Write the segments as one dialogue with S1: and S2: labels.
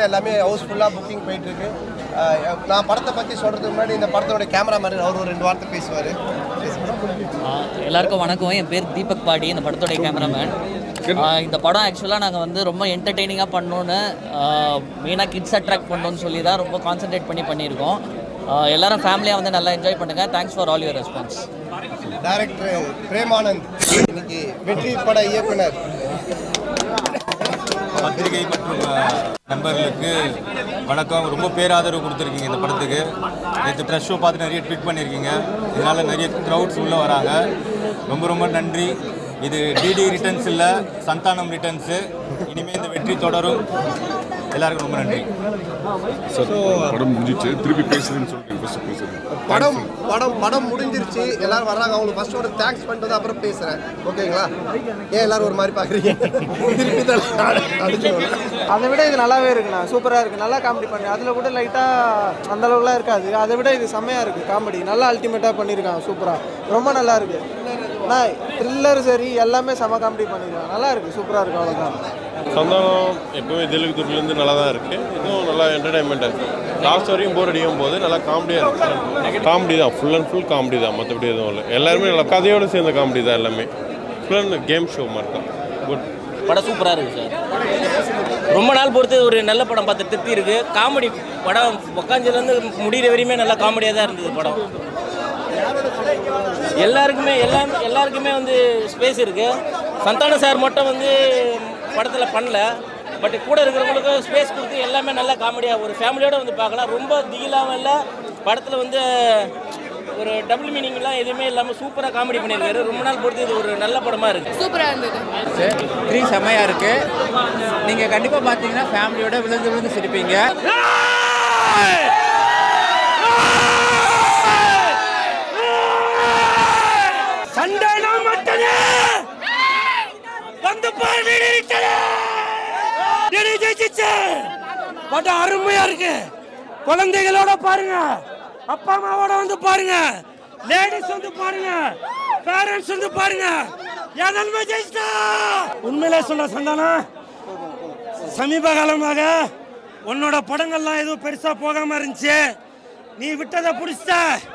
S1: எல்லாமே ஹவுஸ்ஃபுல்லாக புக்கிங் போயிட்டு இருக்கு அஹ், நான் படத்தை பற்றி சொல்கிறதுக்கு முன்னாடி இந்த படத்தோட கேமராமேன் அவர் ஒரு ரெண்டு வார்த்தை பேசுவார்
S2: ஆஹ் எல்லாருக்கும் வணக்கம் என் பேர் தீபக் பாடி இந்த படத்தோடைய கேமராமேன் ஆஹ் இந்த படம் ஆக்சுவலாக நாங்கள் வந்து ரொம்ப என்டர்டெய்னிங்காக பண்ணோன்னு மெயினாக கிட்ஸ் அட்ராக்ட் பண்ணணும்னு சொல்லி தான் ரொம்ப கான்சென்ட்ரேட் பண்ணி பண்ணியிருக்கோம் ஆஹ் எல்லாரும் ஃபேமிலியாக வந்து நல்லா என்ஜாய் பண்ணுங்கள் thanks for all your response
S1: director Premanand இன்னைக்கு வெற்றி பட இயக்குனர்
S3: பத்திரிகை மற்றும் அஹ், நண்பர்களுக்கு வணக்கம் ரொம்ப பேராதரவு கொடுத்துருக்கீங்க இந்த படத்துக்கு நேற்று ட்ரெஸ் ஷோ பார்த்து நிறைய ட்வீட் பண்ணியிருக்கீங்க இதனால் நிறைய க்ரௌட்ஸ் உள்ளே வராங்க ரொம்ப ரொம்ப நன்றி இது டிடி ரிட்டர்ன்ஸ் இல்லை சந்தானம் ரிட்டர்ன்ஸு இனிமேல் இந்த வெற்றி தொடரும் எல்லாருக்கும் ரொம்ப நன்றி
S4: படம் முடிஞ்சிச்சு திருப்பி பேசுறேன்னு சொல்லிட்டு ஃபர்ஸ்ட் பேசுறேன்
S1: படம் படம் படம் முடிஞ்சிருச்சு எல்லாரும் வர்றாங்க அவங்களுக்கு ஃபர்ஸ்ட் ஒரு தேங்க்ஸ் பண்ணிட்டு வந்து அப்புறம் பேசுகிறேன் ஓகேங்களா ஏன் எல்லாரும் ஒரு மாதிரி பார்க்குறீங்க திருப்பி தான் அடிச்சு
S5: அதை விட இது நல்லாவே இருக்குண்ணா சூப்பராக இருக்குது நல்லா காமெடி பண்ணி அதில் கூட லைட்டாக அந்த அளவுக்குலாம் இருக்காது அதை விட இது செம்மையாக இருக்குது காமெடி நல்லா அல்டிமேட்டாக பண்ணியிருக்காங்க சூப்பராக ரொம்ப நல்லா இருக்கு அண்ணா த்ரில்லர் சரி எல்லாமே செம காமெடி பண்ணியிருக்காங்க நல்லா இருக்குது சூப்பராக இருக்குது அவ்வளோதான்
S6: சந்தானம் எப்பவுமே தெலுங்கு துறையிலேருந்து நல்லா தான் இருக்குது இதுவும் நல்லா என்டர்டைன்மெண்ட்டாக இருக்குது லாஸ்ட் வரையும் போர் அடிக்கும் போது நல்லா காமெடியாக இருக்குது காமெடி தான் ஃபுல் அண்ட் ஃபுல் காமெடி தான் மற்றபடி எதுவும் இல்லை எல்லாருமே நல்லா கதையோடு சேர்ந்த காமெடி தான் எல்லாமே ஃபுல் அண்ட் கேம் ஷோ மாதிரி தான் குட்
S7: படம் சூப்பராக இருக்குது சார் ரொம்ப நாள் பொறுத்து ஒரு நல்ல படம் பார்த்து திருப்தி இருக்குது காமெடி படம் உக்காஞ்சிலேருந்து முடிகிற வரையுமே நல்லா காமெடியாக தான் இருந்தது படம் எல்லாருக்குமே எல்லாம் எல்லாருக்குமே வந்து ஸ்பேஸ் இருக்குது சந்தான சார் மட்டும் வந்து படத்தில் பண்ணல பட் கூட இருக்கிறவங்களுக்கு ஸ்பேஸ் கொடுத்து எல்லாமே நல்லா காமெடியாக ஒரு ஃபேமிலியோடு வந்து பார்க்கலாம் ரொம்ப திகிலாவும் இல்லை படத்தில் வந்து ஒரு டபுள் மீனிங்லாம் எதுவுமே இல்லாமல் சூப்பராக காமெடி பண்ணியிருக்காரு ரொம்ப நாள் பொறுத்து இது ஒரு நல்ல படமாக இருக்குது
S8: சூப்பராக இருந்தது
S9: த்ரீ செம்மையாக இருக்கு நீங்கள் கண்டிப்பாக பார்த்தீங்கன்னா ஃபேமிலியோட விழுந்து விழுந்து சிரிப்பீங்க
S7: சண்டைனா மட்டுமே வந்து பாரு வீடு இருக்கிறது. வீடு ஜெயிச்சிச்சு படம் அருமையா இருக்கு குழந்தைகளோட பாருங்க அப்பா அம்மாவோட வந்து பாருங்க லேடிஸ் வந்து பாருங்க பேரண்ட்ஸ் வந்து பாருங்க என் நன்மை ஜெயிச்சிட்டா உண்மையிலே சொல்ற சந்தானா சமீப காலமாக உன்னோட படங்கள்லாம் எதுவும் பெருசா போகாம இருந்துச்சு நீ விட்டதை பிடிச்சிட்ட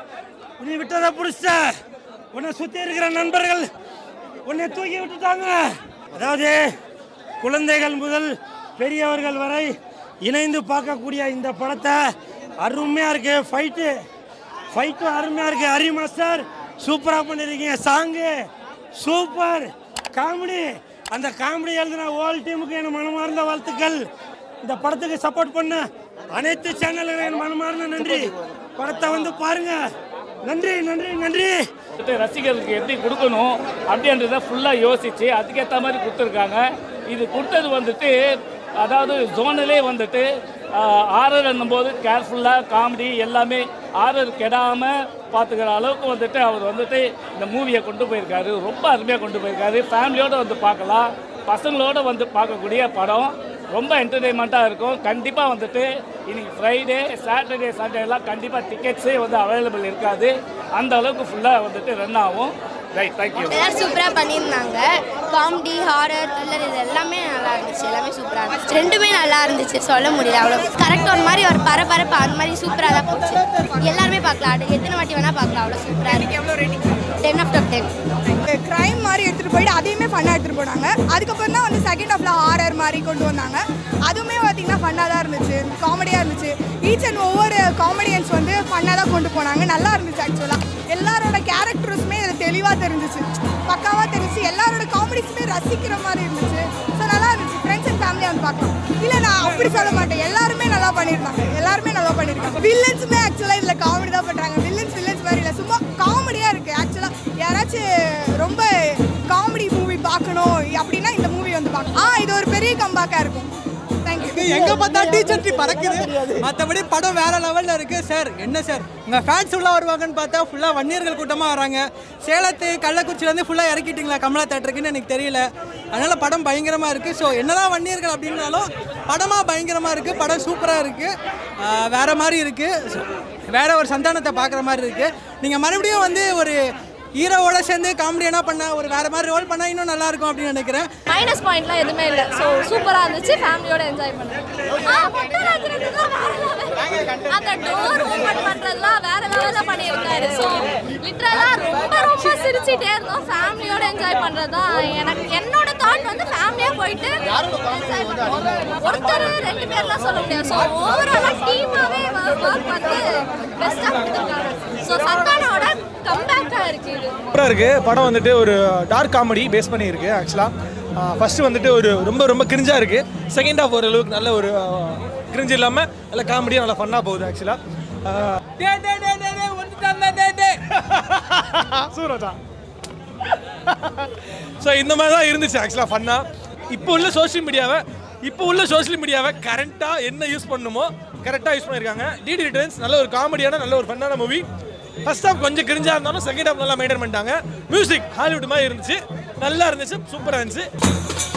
S7: நீ விட்டதை பிடிச்சிட்ட உன்னை சுத்தி இருக்கிற நண்பர்கள் உன்னை தூக்கி விட்டுட்டாங்க அதாவது குழந்தைகள் முதல் பெரியவர்கள் வரை இணைந்து பார்க்கக்கூடிய இந்த படத்தை அருமையா இருக்கு ஃபைட்டு ஃபைட்டும் அருமையா இருக்கு ஹரி மாஸ்டர் சூப்பரா பண்ணிருக்கீங்க சாங்கு சூப்பர் காமெடி அந்த காமெடி எழுதின ஹோல் டீமுக்கு என் மனமார்ந்த வாழ்த்துக்கள் இந்த படத்துக்கு சப்போர்ட் பண்ண அனைத்து சேனல்களுக்கும் என் மனமார்ந்த நன்றி படத்தை வந்து பாருங்க நன்றி நன்றி நன்றி
S10: ரசிகர்களுக்கு எப்படி கொடுக்கணும் அப்படின்றத ஃபுல்லாக யோசித்து அதுக்கேற்ற மாதிரி கொடுத்துருக்காங்க இது கொடுத்தது வந்துட்டு அதாவது ஜோனிலே வந்துட்டு ஆரர் என்னும்போது கேர்ஃபுல்லாக காமெடி எல்லாமே ஆரர் கெடாமல் பார்த்துக்கிற அளவுக்கு வந்துட்டு அவர் வந்துட்டு இந்த மூவியை கொண்டு போயிருக்காரு ரொம்ப அருமையாக கொண்டு போயிருக்காரு ஃபேமிலியோடு வந்து பார்க்கலாம் பசங்களோட வந்து பார்க்கக்கூடிய படம் ரொம்ப என்டர்டெயின்மெண்ட்டாக இருக்கும் கண்டிப்பாக வந்துட்டு இன்னைக்கு ஃப்ரைடே சாட்டர்டே சண்டேலாம் கண்டிப்பாக டிக்கெட்ஸே வந்து அவைலபிள் இருக்காது அந்த அளவுக்கு ஃபுல்லாக வந்துட்டு ரன் ஆகும் ரைட் தேங்க்யூ
S8: எல்லாரும் சூப்பராக பண்ணியிருந்தாங்க காமெடி ஹாரர் த்ரில்லர் இது எல்லாமே நல்லா இருந்துச்சு எல்லாமே சூப்பராக இருந்துச்சு ரெண்டுமே நல்லா இருந்துச்சு சொல்ல முடியல அவ்வளோ கரெக்டாக ஒரு மாதிரி ஒரு பரபரப்பு அந்த மாதிரி சூப்பராக தான் போச்சு எல்லாருமே பார்க்கலாம் அது எத்தனை வாட்டி வேணால் பார்க்கலாம் அவ்வளோ சூப்பராக இருக்கு எவ்வளோ rating ten of ten
S11: crime மாதிரி எடுத்துகிட்டு போயிட்டு அதையுமே ஃபன்னாக எடுத்துகிட்டு போனாங்க அதுக்கப்புறம் தான் வந்து செகண்ட் ஹாஃபில் ஹாரர் மாதிரி கொண்டு வந்தாங்க அதுவுமே பார்த்தீங்கன்னா ஃபன்னாக தான் இருந்துச்சு காமெடியாக இருந்துச்சு ஈச் அண்ட் ஒவ்வொரு காமெடியன்ஸ் வந்து ஃபன்னாக தான் கொண்டு போனாங்க நல்லா இருந்துச்சு ஆக்சுவலாக எல்லாரோட கேரக்டர்ஸுமே இதில் தெளிவாக தெரிஞ்சிச்சு பக்காவாக தெரிஞ்சிச்சு எல்லாரோட காமெடிஸுமே ரசிக்கிற மாதிரி இருந்துச்சு ஸோ நல்லா இருந்துச்சு ஃப்ரெண்ட்ஸ் அண்ட் ஃபேமிலியாக வந்து பார்க்கலாம் இல்லை நான் அப்படி சொல்ல மாட்டேன் எல்லாருமே நல்லா பண்ணியிருந்தாங்க எல்லாருமே நல்லா பண்ணியிருக்காங்க வில்லன்ஸுமே ஆக்சுவலாக இதில் காமெடி தான் பண்ணுறாங்க வில்லன்ஸ் வில்லன்ஸ் மாதிரி இல்லை சும்மா காமெடியாக இருக்குது ஆக்சுவலாக யாராச்சும் ரொம்ப காமெடி மூவி பார்க்கணும் அப்படின்னா இந்த மூவி வந்து பார்க்கணும் ஆ இது ஒரு பெரிய கம்பாக்காக இருக்கும் தேங்க்யூ
S12: எங்க பார்த்தா டீச்சர் ட்ரீ பறக்குது மற்றபடி படம் வேற லெவல்ல இருக்கு சார் என்ன சார் உங்க ஃபேன்ஸ் உள்ள வருவாங்கன்னு பார்த்தா ஃபுல்லா வன்னியர்கள் கூட்டமா வராங்க சேலத்து கள்ளக்குறிச்சிலேருந்து ஃபுல்லா இறக்கிட்டீங்களா கமலா தேட்டருக்குன்னு எனக்கு தெரியல அதனால படம் பயங்கரமா இருக்கு ஸோ என்னதான் வன்னியர்கள் அப்படின்னாலும் படமா பயங்கரமா இருக்கு படம் சூப்பரா இருக்கு ஆஹ் வேற மாதிரி இருக்கு So, வேற ஒரு சந்தானத்தை பார்க்குற மாதிரி இருக்கு நீங்க மறுபடியும் வந்து ஒரு ஹீரோவோட சேர்ந்து காமெடியனா பண்ண ஒரு வேற மாதிரி ரோல் பண்ணா இன்னும் நல்லா இருக்கும் அப்படின்னு நினைக்கிறேன்
S13: மைனஸ் பாயிண்ட்லாம் எதுவுமே இல்லை ஸோ சூப்பராக இருந்துச்சு ஃபேமிலியோட என்ஜாய் பண்ணேன் அந்த டோர் ஓப்பன் பண்ணுறதுலாம் வேற லெவலில் பண்ணியிருக்காரு ஸோ லிட்ரலாக ரொம்ப ரொம்ப சிரிச்சிட்டே இருந்தோம் ஃபேமிலியோட என்ஜாய் பண்ணுறது தான் எனக்கு என்னோட தாட் வந்து ஃபேமிலியாக போயிட்டு enjoy பண்ணணும். ஒருத்தர் ரெண்டு பேர்லாம் சொல்ல முடியாது ஸோ ஓவராலாக டீமாகவே ஒர்க் வந்து பெஸ்ட்டாக கொடுத்துருக்காங்க ஸோ சந்தானோட கம்பேக்காக இருக்குது இது
S14: சூப்பராக இருக்குது படம் வந்துட்டு ஒரு டார்க் காமெடி பேஸ் பண்ணியிருக்கு ஆக்சுவலாக ஃபஸ்ட்டு வந்துட்டு ஒரு ரொம்ப ரொம்ப கிரிஞ்சாக இருக்குது செகண்ட் ஹாஃப் ஓரளவுக்கு நல்ல ஒரு கிரிஞ்சு இல்லாமல் நல்ல காமெடியாக நல்லா ஃபன்னாக போகுது ஆக்சுவலாக சூரஜா ஸோ இந்த மாதிரி தான் இருந்துச்சு ஆக்சுவலாக ஃபன்னாக இப்போ உள்ள சோஷியல் மீடியாவை இப்போ உள்ள சோஷியல் மீடியாவை கரெக்டாக என்ன யூஸ் பண்ணணுமோ கரெக்டாக யூஸ் பண்ணியிருக்காங்க டிடி ரிட்டர்ன்ஸ் நல்ல ஒரு காமெடியான நல்ல ஒரு ஃபன்னான மூவி ஃபர்ஸ்ட் ஹாஃப் கொஞ்சம் கிரிஞ்சாக இருந்தாலும் செகண்ட் ஹாஃப் நல்லா மெயின்டைன் பண்ணிட்டாங்க மியூசிக் ஹாலிவுட் மாதிரி இருந்துச்சு நல்லா இருந்துச்சு சூப்பராக இருந்துச்சு